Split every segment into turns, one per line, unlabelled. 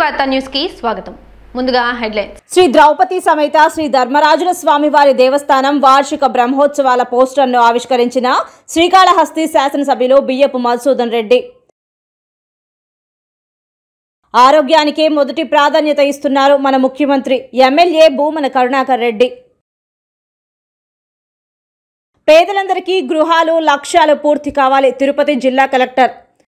వార్తా న్యూస్ కి స్వాగతం ముందుగా హెడ్లైన్స్
శ్రీ ద్రౌపది సమేత శ్రీ ధర్మరాజుల స్వామివారి దేవస్థానం వార్షిక బ్రహ్మోత్సవాల పోస్టర్ను ఆవిష్కరించిన శ్రీకాళహస్తి శాసనసభ్యులు బియ్యపు మధుసూదన్ రెడ్డి ఆరోగ్యానికే మొదటి ప్రాధాన్యత ఇస్తున్నారు మన ముఖ్యమంత్రి ఎమ్మెల్యే భూమన కరుణాకర్ రెడ్డి పేదలందరికీ గృహాలు లక్ష్యాలు పూర్తి కావాలి తిరుపతి జిల్లా కలెక్టర్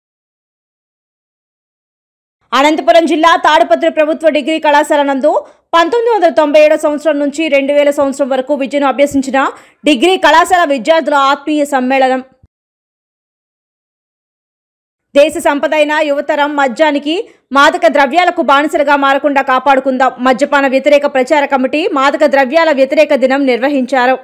అనంతపురం జిల్లా తాడిపత్రి ప్రభుత్వ డిగ్రీ కళాశాల నందు పంతొమ్మిది వందల తొంభై ఏడో సంవత్సరం నుంచి రెండు వేల సంవత్సరం వరకు విద్యను అభ్యసించిన డిగ్రీ కళాశాల విద్యార్థుల ఆత్మీయ సమ్మేళనం దేశ సంపదైన యువతరం మద్యానికి మాదక ద్రవ్యాలకు బానిసలుగా మారకుండా కాపాడుకుందాం మద్యపాన వ్యతిరేక ప్రచార కమిటీ మాదక ద్రవ్యాల వ్యతిరేక దినం నిర్వహించారు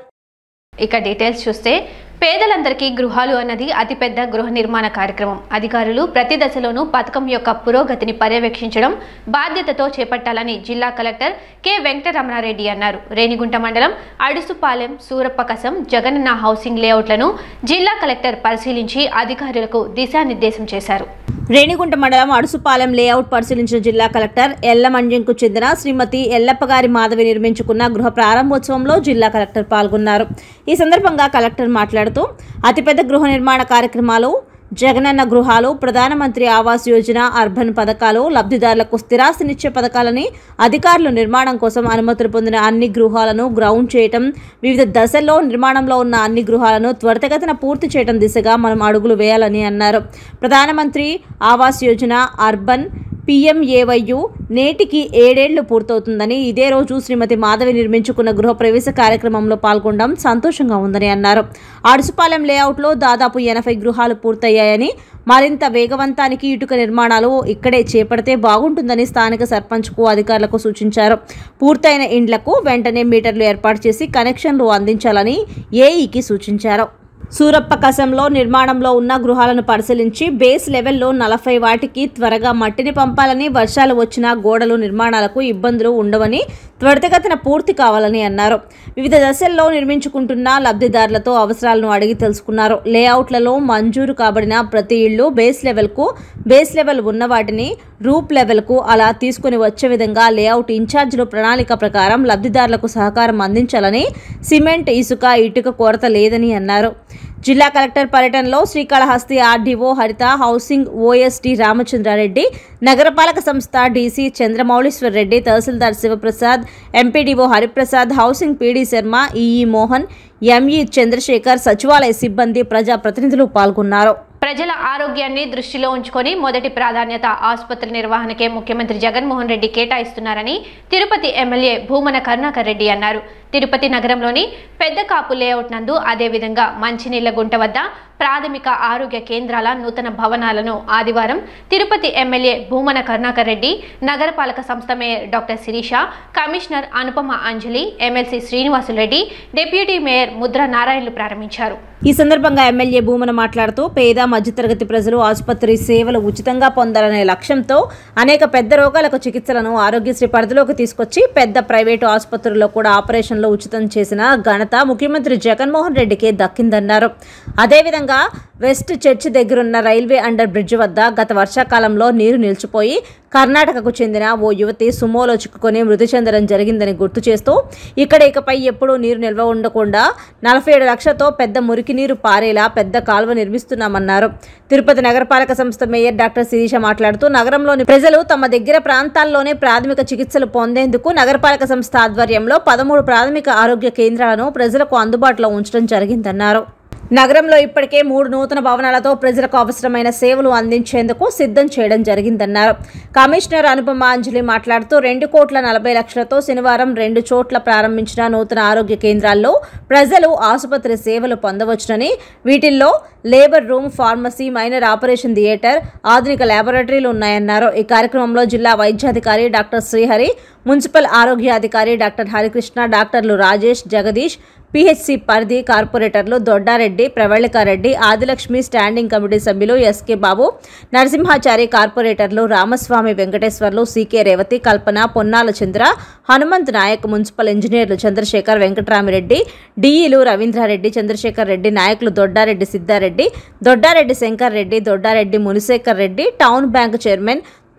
ఇక డీటెయిల్స్ చూస్తే పేదలందరికీ గృహాలు అన్నది అతిపెద్ద గృహ నిర్మాణ కార్యక్రమం అధికారులు ప్రతి దశలోనూ పథకం యొక్క పురోగతిని పర్యవేక్షించడం బాధ్యతతో చేపట్టాలని జిల్లా కలెక్టర్ కె వెంకటరమణారెడ్డి అన్నారు రేణిగుంట మండలం అడుసుపాలెం సూరప్పకసం జగనన్న హౌసింగ్ లేఅవుట్లను జిల్లా కలెక్టర్ పరిశీలించి అధికారులకు దిశానిర్దేశం చేశారు
రేణిగుంట మండలం అడుసుపాలెం లేఅవుట్ పరిశీలించిన జిల్లా కలెక్టర్ ఎల్లమండ్యంకు చెందిన శ్రీమతి ఎల్లప్పగారి మాధవి నిర్మించుకున్న గృహ ప్రారంభోత్సవంలో జిల్లా కలెక్టర్ పాల్గొన్నారు ఈ సందర్భంగా కలెక్టర్ మాట్లాడుతూ అతిపెద్ద గృహ నిర్మాణ కార్యక్రమాలు జగనన్న గృహాలు ప్రధానమంత్రి ఆవాస్ యోజన అర్బన్ పథకాలు లబ్ధిదారులకు స్థిరాస్తినిచ్చే పథకాలని అధికారులు నిర్మాణం కోసం అనుమతులు పొందిన అన్ని గృహాలను గ్రౌండ్ చేయటం వివిధ దశల్లో నిర్మాణంలో ఉన్న అన్ని గృహాలను త్వరితగతిన పూర్తి చేయడం దిశగా మనం అడుగులు వేయాలని అన్నారు ప్రధానమంత్రి ఆవాస్ యోజన అర్బన్ పీఎంఏవైయు నేటికి ఏడేళ్లు పూర్తవుతుందని ఇదే రోజు శ్రీమతి మాధవి నిర్మించుకున్న గృహప్రవేశ కార్యక్రమంలో పాల్గొనడం సంతోషంగా ఉందని అన్నారు ఆడుసుపాలెం లేఅవుట్లో దాదాపు ఎనభై గృహాలు పూర్తయ్యాయని మరింత వేగవంతానికి ఇటుక నిర్మాణాలు ఇక్కడే చేపడితే బాగుంటుందని స్థానిక సర్పంచ్కు అధికారులకు సూచించారు పూర్తయిన ఇండ్లకు వెంటనే మీటర్లు ఏర్పాటు చేసి కనెక్షన్లు అందించాలని ఏఈకి సూచించారు సూరప్ప కసంలో నిర్మాణంలో ఉన్న గృహాలను పరిశీలించి బేస్ లెవెల్లో నలభై వాటికి త్వరగా మట్టిని పంపాలని వర్షాలు వచ్చినా గోడలు నిర్మాణాలకు ఇబ్బందులు ఉండవని త్వరితగతిన పూర్తి కావాలని అన్నారు వివిధ దశల్లో నిర్మించుకుంటున్న లబ్ధిదారులతో అవసరాలను అడిగి తెలుసుకున్నారు లేఅవుట్లలో మంజూరు కాబడిన ప్రతి ఇళ్లు బేస్ లెవెల్కు బేస్ లెవెల్ ఉన్న వాటిని రూప్ లెవెల్కు అలా తీసుకుని వచ్చే విధంగా లేఅవుట్ ఇన్ఛార్జీలు ప్రణాళిక ప్రకారం లబ్ధిదారులకు సహకారం అందించాలని సిమెంట్ ఇసుక ఇటుక కొరత లేదని అన్నారు జిల్లా కలెక్టర్ పర్యటనలో Srikalahasti RDO Haritha housing OST Ramachandrareddy నగరపాలక సంస్థ డీసీ చంద్రమౌళీశ్వర్ రెడ్డి తహసీల్దార్ Shivaprasad MPDO Hariprasad housing PD Sharma EE Mohan ME Chandrashekar సచివాలయ సిబ్బంది ప్రజాప్రతినిధులు పాల్గొన్నారు
ప్రజల ఆరోగ్యాన్ని దృష్టిలో ఉంచుకొని మొదటి ప్రాధాన్యత ఆసుపత్రి నిర్వహణకే ముఖ్యమంత్రి జగన్మోహన్ రెడ్డి కేటాయిస్తున్నారని తిరుపతి ఎమ్మెల్యే భూమన కరుణాకర్ రెడ్డి అన్నారు తిరుపతి నగరంలోని పెద్ద కాపు లేఅవుట్ నందు అదేవిధంగా మంచినీళ్ల గుంట వద్ద ప్రాథమిక ఆరోగ్య కేంద్రాల నూతన భవనాలను ఆదివారం తిరుపతి ఎమ్మెల్యే భూమన కరుణాకర్ రెడ్డి నగరపాలక సంస్థ mayor doctor Sirisha commissioner Anupama Anjali MLC Srinivasulureddy deputy mayor Mudra నారాయణలు ప్రారంభించారు
ఈ సందర్భంగా ఎమ్మెల్యే భూమన మాట్లాడుతూ పేద మధ్యతరగతి ప్రజలు ఆసుపత్రి సేవలు ఉచితంగా పొందాలనే లక్ష్యంతో అనేక పెద్ద రోగాలకు చికిత్సలను ఆరోగ్యశ్రీ పరిధిలోకి తీసుకొచ్చి పెద్ద ప్రైవేటు ఆసుపత్రుల్లో కూడా ఆపరేషన్లు ఉచితం చేసిన ఘనత ముఖ్యమంత్రి జగన్మోహన్ రెడ్డికే దక్కిందన్నారు అదేవిధంగా వెస్ట్ చర్చ్ దగ్గరున్న రైల్వే అండర్ బ్రిడ్జ్ వద్ద గత వర్షాకాలంలో నీరు నిలిచిపోయి కర్ణాటకకు చెందిన ఓ యువతి సుమోలో చిక్కుకొని మృతి చెందడం జరిగిందని గుర్తు చేస్తూ ఇక్కడ ఇకపై ఎప్పుడూ నీరు నిల్వ ఉండకుండా నలభై ఏడు లక్షలతో పెద్ద మురికి నీరు పారేలా పెద్ద కాల్వ నిర్మిస్తున్నామన్నారు తిరుపతి నగరపాలక సంస్థ మేయర్ డాక్టర్ శిరీష మాట్లాడుతూ నగరంలోని ప్రజలు తమ దగ్గర ప్రాంతాల్లోనే ప్రాథమిక చికిత్సలు పొందేందుకు నగరపాలక సంస్థ ఆధ్వర్యంలో పదమూడు ప్రాథమిక ఆరోగ్య కేంద్రాలను ప్రజలకు అందుబాటులో ఉంచడం జరిగిందన్నారు నగరంలో ఇప్పటికే మూడు నూతన భవనాలతో ప్రజలకు అవసరమైన సేవలు అందించేందుకు సిద్ధం చేయడం జరిగిందన్నారు కమిషనర్ అనుపమ అంజలి మాట్లాడుతూ రెండు కోట్ల నలభై లక్షలతో శనివారం రెండు చోట్ల ప్రారంభించిన నూతన ఆరోగ్య కేంద్రాల్లో ప్రజలు ఆసుపత్రి సేవలు పొందవచ్చునని వీటిల్లో labour room pharmacy minor operation theatre ఆధునిక ల్యాబొరేటరీలు ఉన్నాయన్నారు ఈ కార్యక్రమంలో జిల్లా వైద్యాధికారి డాక్టర్ శ్రీహరి మున్సిపల్ ఆరోగ్యాధికారి డాక్టర్ హరికృష్ణ డాక్టర్లు రాజేష్ జగదీష్ పిహెచ్సి పరిధి కార్పొరేటర్లు దొడ్డారెడ్డి ప్రవళికారెడ్డి ఆదిలక్ష్మి స్టాండింగ్ కమిటీ సభ్యులు ఎస్కే బాబు నరసింహాచారి కార్పొరేటర్లు రామస్వామి వెంకటేశ్వర్లు సీకే రేవతి కల్పన పొన్నాల చంద్ర హనుమంత్ నాయక్ మున్సిపల్ ఇంజనీర్లు చంద్రశేఖర్ వెంకటరామిరెడ్డి డిఈలు రవీంద్రారెడ్డి చంద్రశేఖర్ రెడ్డి నాయకులు Doddareddy Siddhareddy Doddareddy Shankar Reddy Doddareddy Munishekar Reddy town bank chairman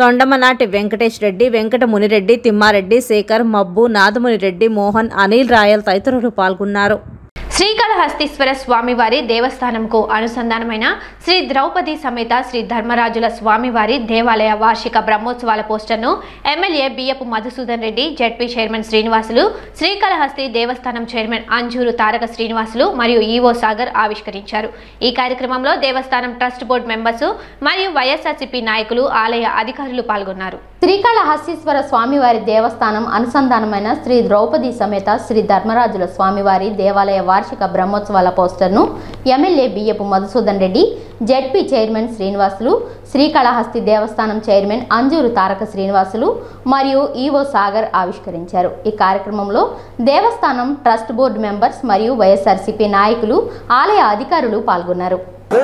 Thondamanati Venkatesh Reddy Venkata Munireddy Thimmareddy Shekar Mabbu Nadamuni Reddy Mohan Anil Royal తదితరులు పాల్గొన్నారు
శ్రీకాళహస్తీశ్వర స్వామివారి దేవస్థానంకు అనుసంధానమైన శ్రీ ద్రౌపది సమేత శ్రీ ధర్మరాజుల స్వామివారి దేవాలయ వార్షిక బ్రహ్మోత్సవాల పోస్టర్ను MLA Biyyapu Madhusudan Reddy ZP chairman Srinivasulu Srikalahasti దేవస్థానం చైర్మన్ అంజూరు తారక శ్రీనివాసులు మరియు ఈవో సాగర్ ఆవిష్కరించారు ఈ కార్యక్రమంలో దేవస్థానం ట్రస్ట్ బోర్డు మెంబర్స్ మరియు వైఎస్ఆర్సీపీ నాయకులు ఆలయ అధికారులు పాల్గొన్నారు
శ్రీకాళహస్తీశ్వర స్వామివారి దేవస్థానం అనుసంధానమైన శ్రీ ద్రౌపది సమేత శ్రీ ధర్మరాజుల స్వామివారి దేవాలయ వార్షిక బ్రహ్మోత్సవాల పోస్టర్ను MLA Biyyapu Madhusudan Reddy ZP chairman Srinivasulu Srikalahasti దేవస్థానం చైర్మన్ అంజూరు తారక శ్రీనివాసులు మరియు ఈవో సాగర్ ఆవిష్కరించారు ఈ కార్యక్రమంలో దేవస్థానం ట్రస్ట్ బోర్డు మెంబర్స్ మరియు వైఎస్ఆర్సీపీ నాయకులు ఆలయ అధికారులు పాల్గొన్నారు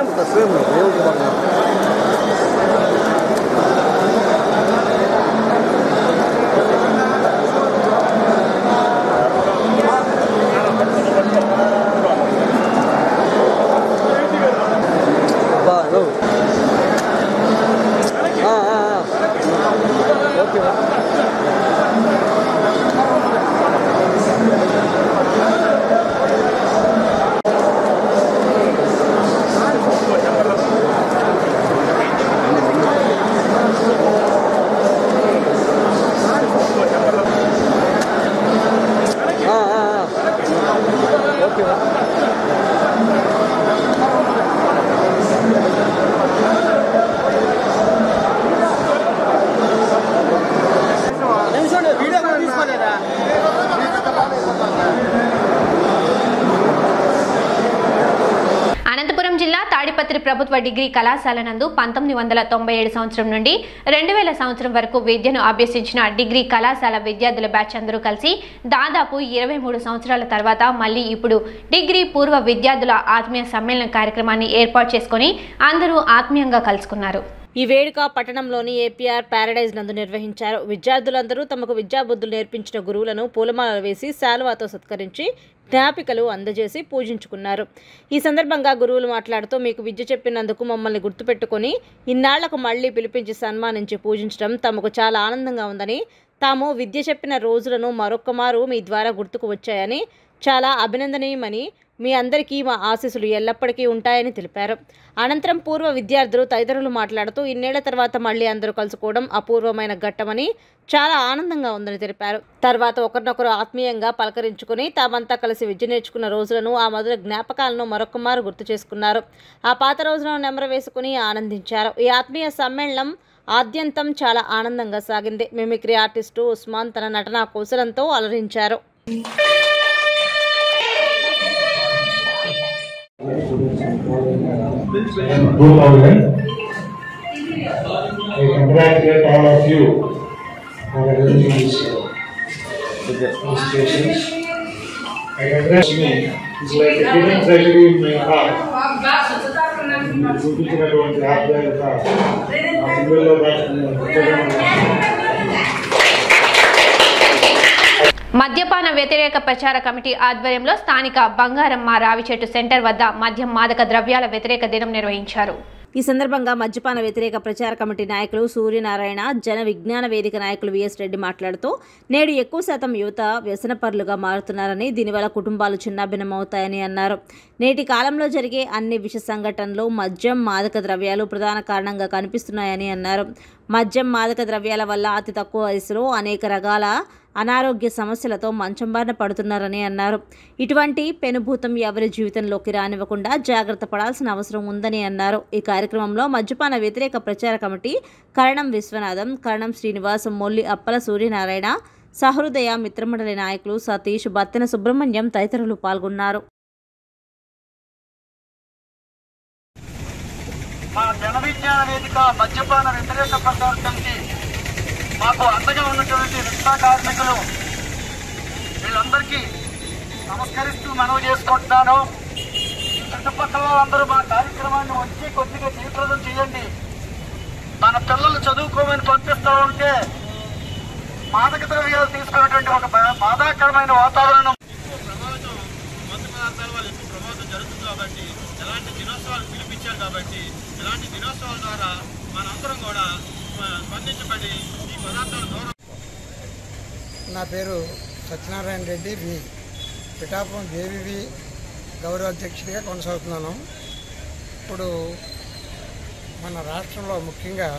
అనంతపురం జిల్లా తాడిపత్రి ప్రభుత్వ డిగ్రీ కళాశాల నందు పంతొమ్మిది వందల తొంభై ఏడు సంవత్సరం నుండి రెండు వేల సంవత్సరం వరకు విద్యను అభ్యసించిన డిగ్రీ కళాశాల విద్యార్థుల బ్యాచ్ అందరూ కలిసి దాదాపు ఇరవై మూడు సంవత్సరాల తర్వాత మళ్ళీ ఇప్పుడు డిగ్రీ పూర్వ విద్యార్థుల ఆత్మీయ సమ్మేళన కార్యక్రమాన్ని ఏర్పాటు చేసుకొని అందరూ ఆత్మీయంగా కలుసుకున్నారు
ఈ వేడుక పట్టణంలోని ఏపీఆర్ ప్యారడైజ్ నందు నిర్వహించారు విద్యార్థులందరూ తమకు విద్యాబుద్ధులు నేర్పించిన గురువులను పూలమాలలు వేసి శాలువాతో సత్కరించి జ్ఞాపికలు అందజేసి పూజించుకున్నారు ఈ సందర్భంగా గురువులు మాట్లాడుతూ మీకు విద్య చెప్పినందుకు మమ్మల్ని గుర్తుపెట్టుకొని ఇన్నాళ్లకు మళ్ళీ పిలిపించి సన్మానించి పూజించడం తమకు చాలా ఆనందంగా ఉందని తాము విద్య చెప్పిన రోజులను మరొక్కమారు మీ ద్వారా గుర్తుకు వచ్చాయని చాలా అభినందనీయమని మీ అందరికీ మా ఆశీస్సులు ఎల్లప్పటికీ ఉంటాయని తెలిపారు అనంతరం పూర్వ విద్యార్థులు తదితరులు మాట్లాడుతూ ఇన్నేళ్ల తర్వాత మళ్ళీ అందరూ కలుసుకోవడం అపూర్వమైన ఘట్టమని చాలా ఆనందంగా ఉందని తెలిపారు తర్వాత ఒకరినొకరు ఆత్మీయంగా పలకరించుకుని తామంతా కలిసి విద్య నేర్చుకున్న రోజులను ఆ మధుర జ్ఞాపకాలను మరొకమారు గుర్తు చేసుకున్నారు ఆ పాత రోజులను నెమర వేసుకుని ఆనందించారు ఈ ఆత్మీయ సమ్మేళనం ఆద్యంతం చాలా ఆనందంగా సాగింది మిమిక్రీ ఆర్టిస్టు ఉస్మాన్ తన నటనా కౌశలంతో అలరించారు
Good morning. I congratulate all of you on arranging this uh, demonstrations. I congratulate me. It's like a hidden treasury in my heart. మీరు చూపించినటువంటి ఆప్యాయత ఆ పిల్లల్లో
మద్యపాన వ్యతిరేక ప్రచార కమిటీ ఆధ్వర్యంలో స్థానిక బంగారమ్మ రావిచెట్టు సెంటర్ వద్ద మద్యం మాదక ద్రవ్యాల వ్యతిరేక దినం నిర్వహించారు
ఈ సందర్భంగా మద్యపాన వ్యతిరేక ప్రచార కమిటీ నాయకులు సూర్యనారాయణ జన విజ్ఞాన వేదిక నాయకులు విఎస్ రెడ్డి మాట్లాడుతూ నేడు ఎక్కువ శాతం యువత వ్యసనపరులుగా మారుతున్నారని దీనివల్ల కుటుంబాలు చిన్నాభిన్నమవుతాయని అన్నారు నేటి కాలంలో జరిగే అన్ని విష సంఘటనలు మద్యం మాదక ద్రవ్యాలు ప్రధాన కారణంగా కనిపిస్తున్నాయని అన్నారు మద్యం మాదక ద్రవ్యాల వల్ల అతి తక్కువ వయసులో అనేక రకాల అనారోగ్య సమస్యలతో మంచం బారిన పడుతున్నారని అన్నారు ఇటువంటి పెనుభూతం ఎవరి జీవితంలోకి రానివ్వకుండా జాగ్రత్త పడాల్సిన అవసరం ఉందని అన్నారు ఈ కార్యక్రమంలో మద్యపాన వ్యతిరేక ప్రచార కమిటీ కరణం విశ్వనాథం కరణం శ్రీనివాస్ మొల్లి అప్పల సూర్యనారాయణ సహృదయ మిత్రమండలి నాయకులు సతీష్ బత్తెన సుబ్రహ్మణ్యం తదితరులు పాల్గొన్నారు
మా జన విజ్ఞాన వేదిక మద్యపాన వ్యతిరేక ప్రచార కమిటీ మాకు అండగా ఉన్నటువంటి రిక్షా కార్మికులు వీళ్ళందరికీ నమస్కరిస్తూ మనవి చేసుకుంటున్నాను చుట్టుపక్కల అందరూ మా కార్యక్రమాన్ని వచ్చి కొద్దిగా జయప్రదం చేయండి మన పిల్లలు చదువుకోమని పంపిస్తూ ఉంటే మాదక ద్రవ్యాలు తీసుకున్నటువంటి ఒక బా- బాధాకరమైన వాతావరణం
ప్రమాదం మత్తు పదార్థాల వల్ల ఎక్కువ ప్రమాదం జరుగుతుంది కాబట్టి ఇలాంటి దినోత్సవాలు పిలిపించారు కాబట్టి ఇలాంటి దినోత్సవాల ద్వారా మనందరం కూడా స్పందించబడి ఈ పదార్థాలు దూరం
నా పేరు సత్యనారాయణ రెడ్డి వి పిఠాపురం జేవివి గౌరవ అధ్యక్షుడిగా కొనసాగుతున్నాను ఇప్పుడు మన రాష్ట్రంలో ముఖ్యంగా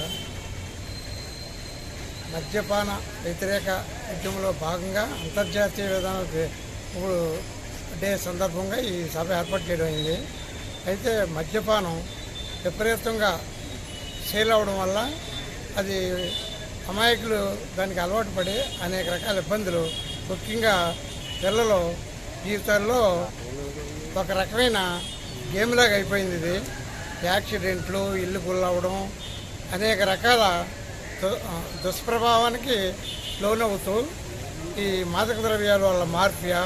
మద్యపాన వ్యతిరేక ఉద్యమంలో భాగంగా అంతర్జాతీయ విధానం డే- ఇప్పుడు డే సందర్భంగా ఈ సభ ఏర్పాటు చేయడం అయింది అయితే మద్యపానం విపరీతంగా సేల్ అవడం వల్ల అది అమాయకులు దానికి అలవాటు పడి అనేక రకాల ఇబ్బందులు ముఖ్యంగా పిల్లలు జీవితాల్లో ఒక రకమైన గేమ్ లాగా అయిపోయింది ఇది యాక్సిడెంట్లు ఇల్లు గుల్లవడం అనేక రకాల దు- ఆ, దుష్ప్రభావానికి లోనవుతూ ఈ మాదక ద్రవ్యాల వల్ల మార్ఫియా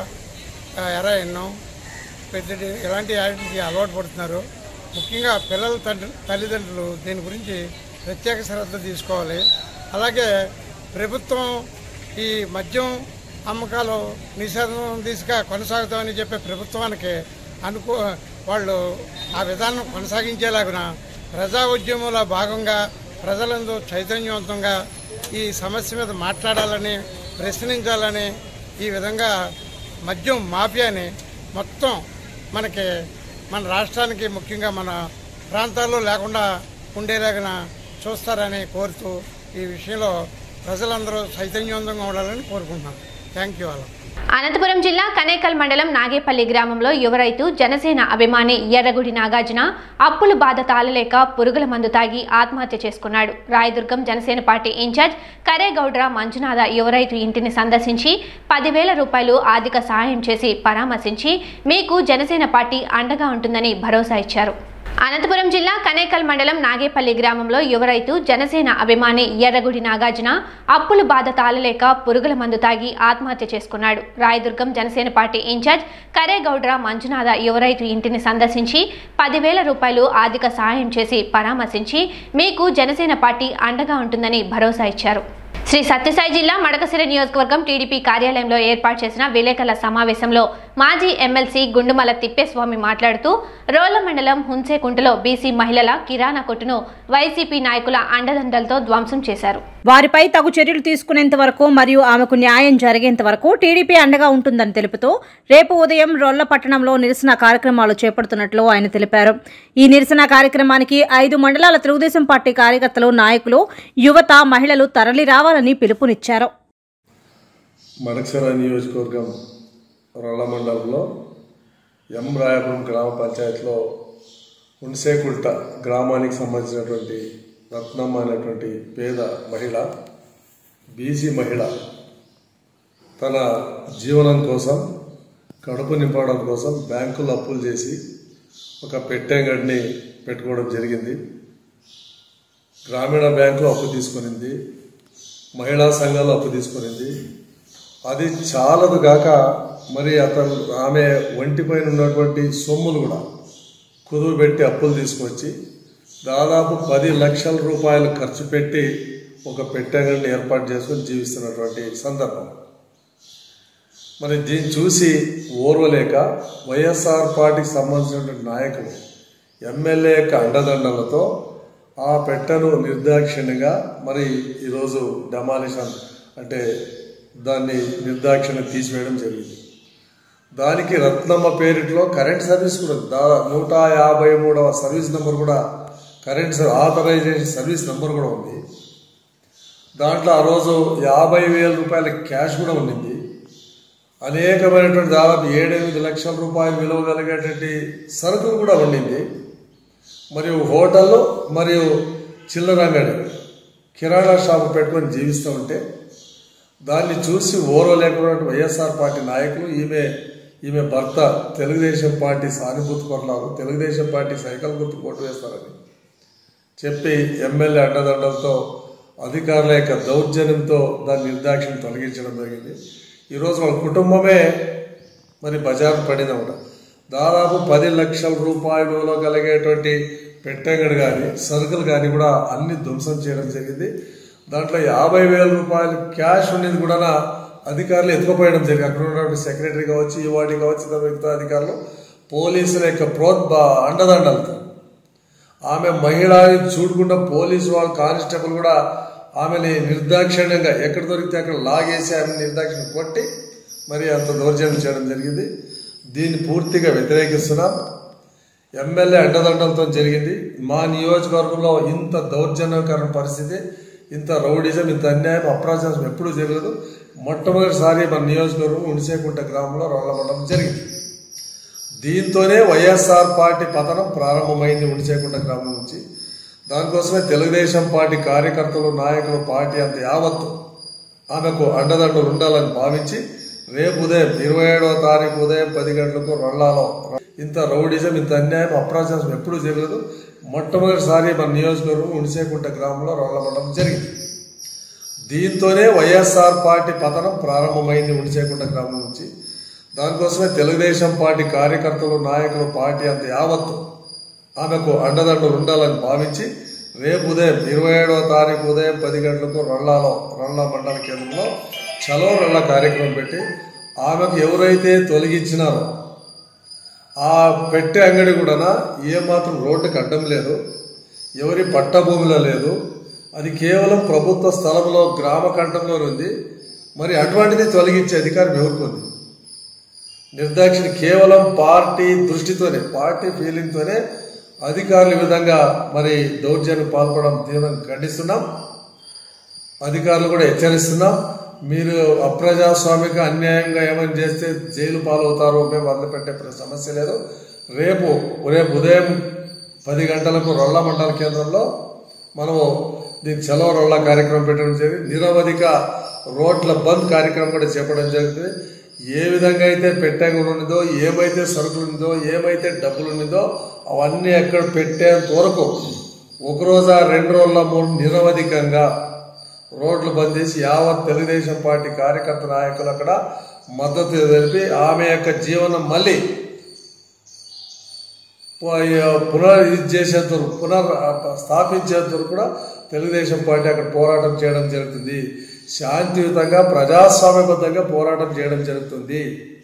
ఎరాయిన్ పెద్ద ఇలాంటి వాటికి అలవాటు పడుతున్నారు ముఖ్యంగా పిల్లల తండ్రి తల్లిదండ్రులు దీని గురించి ప్రత్యేక శ్రద్ధ తీసుకోవాలి అలాగే ప్రభుత్వం ఈ మద్యం అమ్మకాలు నిషేధం దిశగా కొనసాగుతామని చెప్పే ప్రభుత్వానికి అనుకో వాళ్ళు ఆ విధానం కొనసాగించేలాగున ప్రజా ఉద్యమంలో భాగంగా ప్రజలందరూ చైతన్యవంతంగా ఈ సమస్య మీద మాట్లాడాలని ప్రశ్నించాలని ఈ విధంగా మద్యం మాఫియాని మొత్తం మనకి మన రాష్ట్రానికి ముఖ్యంగా మన ప్రాంతాల్లో లేకుండా ఉండేలాగిన చూస్తారని కోరుతూ ఈ విషయంలో ప్రజలందరూ చైతన్యవంతంగా ఉండాలని కోరుకుంటున్నాను థ్యాంక్ యూ అలా
అనంతపురం జిల్లా కనేకల్ మండలం నాగేపల్లి గ్రామంలో యువ రైతు జనసేన అభిమాని ఎర్రగుడి నాగార్జున అప్పులు బాధ తాళలేక పురుగుల మందు తాగి ఆత్మహత్య చేసుకున్నాడు రాయదుర్గం జనసేన పార్టీ ఇన్ఛార్జ్ కరేగౌడ్ర మంజునాథ యువ రైతు ఇంటిని సందర్శించి పదివేల రూపాయలు ఆర్థిక సహాయం చేసి పరామర్శించి మీకు జనసేన పార్టీ అండగా ఉంటుందని భరోసా ఇచ్చారు అనంతపురం జిల్లా కనేకల్ మండలం నాగేపల్లి గ్రామంలో యువ రైతు జనసేన అభిమాని ఎర్రగుడి నాగార్జున అప్పులు బాధ తాళలేక పురుగుల మందు తాగి ఆత్మహత్య చేసుకున్నాడు రాయదుర్గం జనసేన పార్టీ ఇన్ఛార్జ్ కరేగౌడ్ర మంజునాథ యువ రైతు ఇంటిని సందర్శించి పదివేల రూపాయలు ఆర్థిక సహాయం చేసి పరామర్శించి మీకు జనసేన పార్టీ అండగా ఉంటుందని భరోసా ఇచ్చారు శ్రీ సత్యసాయి జిల్లా మడకసిర నియోజకవర్గం టీడీపీ కార్యాలయంలో ఏర్పాటు చేసిన విలేకరుల సమావేశంలో మాజీ ఎమ్మెల్సీ గుండుమల తిప్పేస్వామి మాట్లాడుతూ రోళ్ల మండలం హున్సేకుంటలో బీసీ మహిళల కిరాణా కొట్టును వైసీపీ నాయకుల అండదండలతో ధ్వంసం చేశారు
వారిపై తగు చర్యలు తీసుకునేంత వరకు మరియు ఆమెకు న్యాయం జరిగేంత వరకు టీడీపీ అండగా ఉంటుందని తెలుపుతూ రేపు ఉదయం రొల్ల పట్టణంలో నిరసన కార్యక్రమాలు చేపడుతున్నట్లు ఆయన తెలిపారు ఈ నిరసన కార్యక్రమానికి ఐదు మండలాల తెలుగుదేశం పార్టీ కార్యకర్తలు నాయకులు యువత మహిళలు తరలి రావాలని పిలుపునిచ్చారు
మడక్సర నియోజకవర్గం రొల్ల మండలంలో ఎం రాయపురం గ్రామ పంచాయతీలో ఉన్సేకుల్ట గ్రామానికి సంబంధించినటువంటి రత్నమ్మ అనేటువంటి పేద మహిళ బీసీ మహిళ తన జీవనం కోసం కడుపు నింపడం కోసం బ్యాంకులో అప్పులు చేసి ఒక పెట్టెంగడిని పెట్టుకోవడం జరిగింది గ్రామీణ బ్యాంకులో అప్పు తీసుకునింది మహిళా సంఘాలు అప్పు తీసుకునింది అది చాలదు కాక మరి అతను ఆమె ఒంటిపైన ఉన్నటువంటి సొమ్ములు కూడా కుదువు పెట్టి అప్పులు తీసుకొచ్చి దాదాపు పది లక్షల రూపాయలు ఖర్చు పెట్టి ఒక పెట్టెంగడిని ఏర్పాటు చేసుకొని జీవిస్తున్నటువంటి సందర్భం మరి దీన్ని చూసి ఓర్వలేక వైఎస్ఆర్ పార్టీకి సంబంధించినటువంటి నాయకులు ఎమ్మెల్యే యొక్క అండదండలతో ఆ పెట్టెను నిర్దాక్షిణ్యంగా మరి ఈరోజు డెమాలిషన్ అంటే దాన్ని నిర్దాక్షిణ్య తీసివేయడం జరిగింది దానికి రత్నమ్మ పేరిట్లో కరెంట్ సర్వీస్ కూడా ఉంది. దా నూట యాభై మూడవ సర్వీస్ నెంబర్ కూడా కరెంట్ సర్- ఆథరైజేషన్ సర్వీస్ నెంబర్ కూడా ఉంది దాంట్లో ఆ రోజు యాభై వేల రూపాయల క్యాష్ కూడా ఉండింది అనేకమైనటువంటి దాదాపు ఏడెనిమిది లక్షల రూపాయలు విలువ కలిగేటువంటి సరుకులు కూడా ఉండింది మరియు హోటళ్ళు మరియు చిల్లర అంగడి కిరాణా షాపు పెట్టుకొని జీవిస్తూ ఉంటే దాన్ని చూసి ఓరలేకున్నటువంటి వైఎస్ఆర్ పార్టీ నాయకులు ఈమె ఈమె భర్త తెలుగుదేశం పార్టీ సానుభూతి కొరలాగు తెలుగుదేశం పార్టీ సైకిల్ గుర్తు ఓటు వేస్తారని చెప్పి ఎమ్మెల్యే అండదండలతో అధికారుల యొక్క దౌర్జన్యంతో దాని నిర్దాక్షిణ్యం తొలగించడం జరిగింది ఈరోజు వాళ్ళ కుటుంబమే మరి బజారు పడిందన్నమాట దాదాపు పది లక్షల రూపాయలలో కలిగేటువంటి పెట్టెంగడు కానీ సరుకులు కానీ కూడా అన్ని ధ్వంసం చేయడం జరిగింది దాంట్లో యాభై వేల రూపాయలు క్యాష్ ఉండేది కూడా అధికారులు ఎత్తుకుపోయడం జరిగింది అక్కడ ఉన్నటువంటి సెక్రటరీ కావచ్చు ఈవాడి కావచ్చు ఇతర మిగతా అధికారులు పోలీసుల యొక్క ప్రోద్బా అండదండలతో ఆమె మహిళని చూడకుండా పోలీసు వాళ్ళు కానిస్టేబుల్ కూడా ఆమెని నిర్దాక్షిణ్యంగా ఎక్కడ దొరికితే అక్కడ లాగేసి ఆమె నిర్దాక్షిణ్యం కొట్టి మరి అంత దౌర్జన్యం చేయడం జరిగింది దీన్ని పూర్తిగా వ్యతిరేకిస్తున్నాం ఎమ్మెల్యే అండదండలతో జరిగింది మా నియోజకవర్గంలో ఇంత దౌర్జన్యకరణ పరిస్థితి ఇంత రౌడిజం ఇంత అన్యాయం అప్రాచారం ఎప్పుడూ జరగదు మొట్టమొదటిసారి మన నియోజకవర్గం ఉడిసేకుంట గ్రామంలో రోళ్లమండలం జరిగింది దీంతోనే వైఎస్ఆర్ పార్టీ పతనం ప్రారంభమైంది ఉడిచేకుంట గ్రామం నుంచి దానికోసమే తెలుగుదేశం పార్టీ కార్యకర్తలు నాయకులు పార్టీ అంత యావత్తు ఆమెకు అండదండలు ఉండాలని భావించి రేపు ఉదయం ఇరవై ఏడవ తారీఖు ఉదయం పది గంటలకు రొల్లాలో ఇంత రౌడిజం ఇంత అన్యాయం అప్రాచారం ఎప్పుడూ జరగదు మొట్టమొదటిసారి మన నియోజకవర్గం ఉడిసేకుంట గ్రామంలో రోళ్లమండలం జరిగింది దీంతోనే వైఎస్ఆర్ పార్టీ పతనం ప్రారంభమైంది ఉడిచేకుంట గ్రామం నుంచి దానికోసమే తెలుగుదేశం పార్టీ కార్యకర్తలు నాయకులు పార్టీ అంత యావత్తు ఆమెకు అండదండలు ఉండాలని భావించి రేపు ఉదయం ఇరవై ఏడవ తారీఖు ఉదయం పది గంటలకు రొల్లాలో రొల్లా మండల కేంద్రంలో చలో రొల్ల కార్యక్రమం పెట్టి ఆమెకు ఎవరైతే తొలగించినారో ఆ పెట్టే అంగడి కూడా ఏమాత్రం రోడ్డుకి అడ్డం లేదు ఎవరి పట్టభూమిలో లేదు అది కేవలం ప్రభుత్వ స్థలంలో గ్రామ కంఠంలో ఉంది మరి అటువంటిది తొలగించే అధికారం ఎవరికి ఉంది నిర్దాక్షిణ కేవలం పార్టీ దృష్టితోనే పార్టీ ఫీలింగ్తోనే అధికారులు ఈ విధంగా మరి దౌర్జన్యం పాల్పడడం తీవ్రంగా ఖండిస్తున్నాం అధికారులు కూడా హెచ్చరిస్తున్నాం మీరు అప్రజాస్వామిక అన్యాయంగా ఏమైనా చేస్తే జైలు పాలవుతారు మేము వదిలిపెట్టే ప్ర- సమస్య లేదు రేపు రేపు ఉదయం పది గంటలకు రొల్ల మండల కేంద్రంలో మనము దీని చలో రొల్ల కార్యక్రమం పెట్టడం జరిగింది నిరవధిక రోడ్ల బంద్ కార్యక్రమం కూడా చేపట్టడం జరుగుతుంది ఏ విధంగా అయితే పెట్టెగా ఉన్నదో ఏమైతే సరుకులు ఉన్నదో ఏమైతే డబ్బులు ఉన్నదో అవన్నీ ఎక్కడ పెట్టేంత వరకు ఒక రోజా రెండు రోజుల మూడు నిరవధికంగా రోడ్లు బంద్ చేసి యావత్ తెలుగుదేశం పార్టీ కార్యకర్త నాయకులు అక్కడ మద్దతు తెలిపి ఆమె యొక్క జీవనం మళ్ళీ పు- పునర్ ఇది చేసేంత వరకు పునర్ స్థాపించేంత వరకు కూడా తెలుగుదేశం పార్టీ అక్కడ పోరాటం చేయడం జరుగుతుంది శాంతియుతంగా ప్రజాస్వామ్యబద్ధంగా పోరాటం చేయడం జరుగుతుంది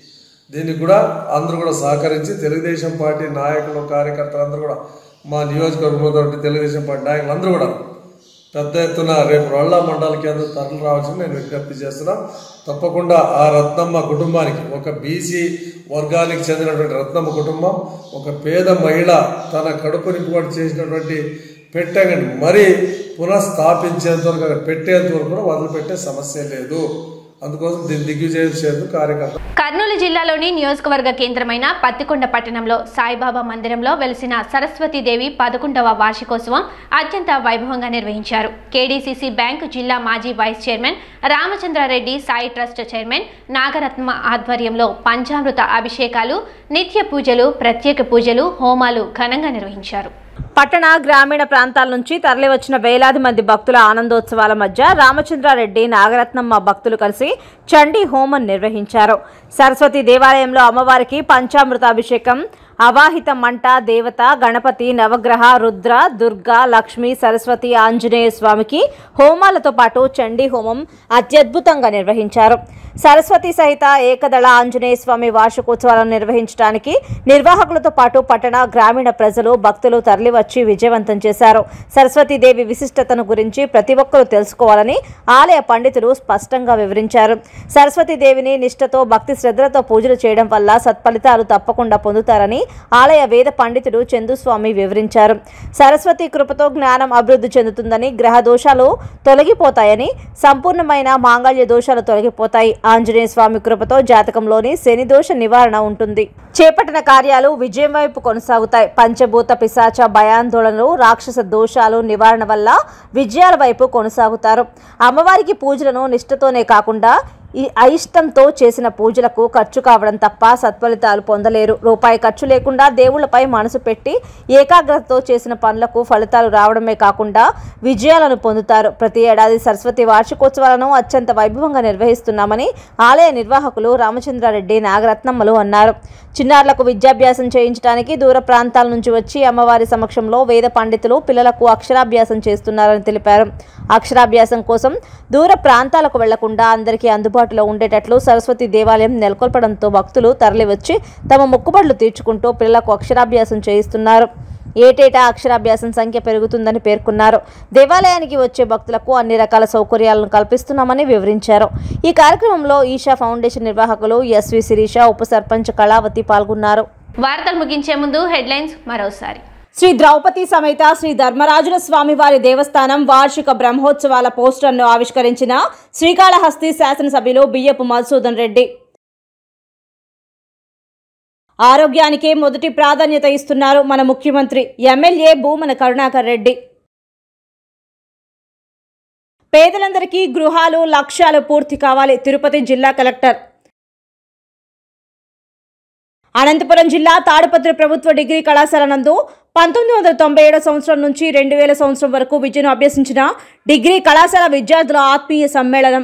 దీనికి కూడా అందరూ కూడా సహకరించి తెలుగుదేశం పార్టీ నాయకులు కార్యకర్తలు అందరూ కూడా మా నియోజకవర్గంలో ఉన్నటువంటి తెలుగుదేశం పార్టీ నాయకులు అందరూ కూడా పెద్ద ఎత్తున రేపు రొళ్ళ మండల కేంద్రం తరలి రావాల్సిన నేను విజ్ఞప్తి చేస్తున్నా తప్పకుండా ఆ రత్నమ్మ కుటుంబానికి ఒక బీసీ వర్గానికి చెందినటువంటి రత్నమ్మ కుటుంబం ఒక పేద మహిళ తన కడుపు నింపుకొని చేసినటువంటి పెట్టగండి మరీ పునఃస్థాపించేంత వరకు అక్కడ పెట్టేంత వరకు కూడా వదిలిపెట్టే సమస్య లేదు అందుకోసం దీన్ని దిగ్విజయం చేసేందుకు కార్యకర్త
కర్నూలు జిల్లాలోని నియోజకవర్గ కేంద్రమైన పత్తికొండ పట్టణంలో సాయిబాబా మందిరంలో వెలిసిన సరస్వతీదేవి పదకొండవ వార్షికోత్సవం అత్యంత వైభవంగా నిర్వహించారు కేడీసీసీ బ్యాంకు జిల్లా మాజీ vice chairman Ramachandrareddy Sai trust chairman Nagaratna ఆధ్వర్యంలో పంచామృత అభిషేకాలు నిత్య పూజలు ప్రత్యేక పూజలు హోమాలు ఘనంగా నిర్వహించారు
పట్టణ గ్రామీణ ప్రాంతాల నుంచి తరలివచ్చిన వేలాది మంది భక్తుల ఆనందోత్సవాల మధ్య రామచంద్రారెడ్డి నాగరత్నమ్మ భక్తులు కలిసి చండీ హోమం నిర్వహించారు సరస్వతి దేవాలయంలో అమ్మవారికి పంచామృత అభిషేకం అవాహిత మంట దేవత గణపతి నవగ్రహ రుద్ర దుర్గా లక్ష్మి సరస్వతి ఆంజనేయ స్వామికి హోమాలతో పాటు చండీ హోమం అత్యద్భుతంగా నిర్వహించారు సరస్వతి సహిత ఏకదళ ఆంజనేయ స్వామి వార్షికోత్సవాలను నిర్వహించడానికి నిర్వాహకులతో పాటు పట్టణ గ్రామీణ ప్రజలు భక్తులు తరలివచ్చి విజయవంతం చేశారు సరస్వతీదేవి విశిష్టతను గురించి ప్రతి ఒక్కరూ తెలుసుకోవాలని ఆలయ పండితులు స్పష్టంగా వివరించారు సరస్వతీదేవిని నిష్ఠతో భక్తి శ్రద్ధలతో పూజలు చేయడం వల్ల సత్ఫలితాలు తప్పకుండా పొందుతారని ఆలయ వేద పండితుడు చందుస్వామి వివరించారు సరస్వతి కృపతో జ్ఞానం అభివృద్ధి చెందుతుందని గ్రహ దోషాలు తొలగిపోతాయని సంపూర్ణమైన మాంగళ్య దోషాలు తొలగిపోతాయి ఆంజనేయ స్వామి కృపతో జాతకంలోని శని దోష నివారణ ఉంటుంది చేపట్టిన కార్యాలు విజయం వైపు కొనసాగుతాయి పంచభూత పిశాచ భయాందోళనలు రాక్షస దోషాలు నివారణ వల్ల విజయాల వైపు కొనసాగుతారు అమ్మవారికి పూజలను నిష్ఠతోనే కాకుండా ఈ అయిష్టంతో చేసిన పూజలకు ఖర్చు కావడం తప్ప సత్ఫలితాలు పొందలేరు రూపాయి ఖర్చు లేకుండా దేవుళ్లపై మనసు పెట్టి ఏకాగ్రతతో చేసిన పనులకు ఫలితాలు రావడమే కాకుండా విజయాలను పొందుతారు ప్రతి ఏడాది సరస్వతి వార్షికోత్సవాలను అత్యంత వైభవంగా నిర్వహిస్తున్నామని ఆలయ నిర్వాహకులు రామచంద్రారెడ్డి నాగరత్నమ్మలు అన్నారు చిన్నారులకు విద్యాభ్యాసం చేయించడానికి దూర ప్రాంతాల నుంచి వచ్చి అమ్మవారి సమక్షంలో వేద పండితులు పిల్లలకు అక్షరాభ్యాసం చేస్తున్నారని తెలిపారు అక్షరాభ్యాసం కోసం దూర ప్రాంతాలకు వెళ్లకుండా అందరికీ అందుబాటులో అందుబాటులో ఉండేటట్లు సరస్వతి దేవాలయం నెలకొల్పడంతో భక్తులు తరలివచ్చి తమ మొక్కుబడులు తీర్చుకుంటూ పిల్లలకు అక్షరాభ్యాసం చేయిస్తున్నారు ఏటేటా అక్షరాభ్యాసం సంఖ్య పెరుగుతుందని పేర్కొన్నారు దేవాలయానికి వచ్చే భక్తులకు అన్ని రకాల సౌకర్యాలను కల్పిస్తున్నామని వివరించారు ఈ కార్యక్రమంలో ఈషా ఫౌండేషన్ నిర్వాహకులు ఎస్వి శిరీష ఉప సర్పంచ్ కళావతి పాల్గొన్నారు
వార్తలు ముగించే ముందు హెడ్లైన్స్ మరోసారి
శ్రీ ద్రౌపది సమేత శ్రీ ధర్మరాజుల స్వామివారి దేవస్థానం వార్షిక బ్రహ్మోత్సవాల పోస్టర్ను ఆవిష్కరించిన శ్రీకాళహస్తి శాసనసభ్యులు బియ్యపు మధుసూదన్ రెడ్డి ఆరోగ్యానికే మొదటి ప్రాధాన్యత ఇస్తున్నారు మన ముఖ్యమంత్రి ఎమ్మెల్యే భూమన కరుణాకర్ రెడ్డి పేదలందరికీ గృహాలు లక్ష్యాలు పూర్తి కావాలి తిరుపతి జిల్లా కలెక్టర్ అనంతపురం జిల్లా తాడిపత్రి ప్రభుత్వ డిగ్రీ కళాశాల నందు పంతొమ్మిది వందల తొంభై ఏడో సంవత్సరం నుంచి రెండు వేల సంవత్సరం వరకు విద్యను అభ్యసించిన డిగ్రీ కళాశాల విద్యార్థుల ఆత్మీయ సమ్మేళనం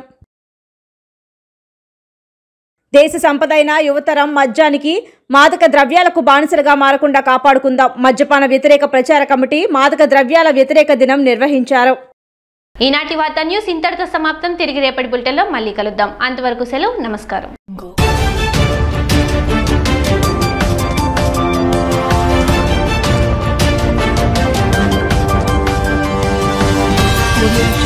దేశ సంపద అయిన యువతరం మద్యానికి మాదక ద్రవ్యాలకు బానిసలుగా మారకుండా కాపాడుకుందాం మద్యపాన వ్యతిరేక ప్రచార కమిటీ మాదక ద్రవ్యాల వ్యతిరేక దినం నిర్వహించారు
ఈనాటి వార్త న్యూస్ ఇంతటితో సమాప్తం తిరిగి రేపటి బులెటిన్లో మళ్ళీ కలుద్దాం అంతవరకు సెలవు నమస్కారం
Audio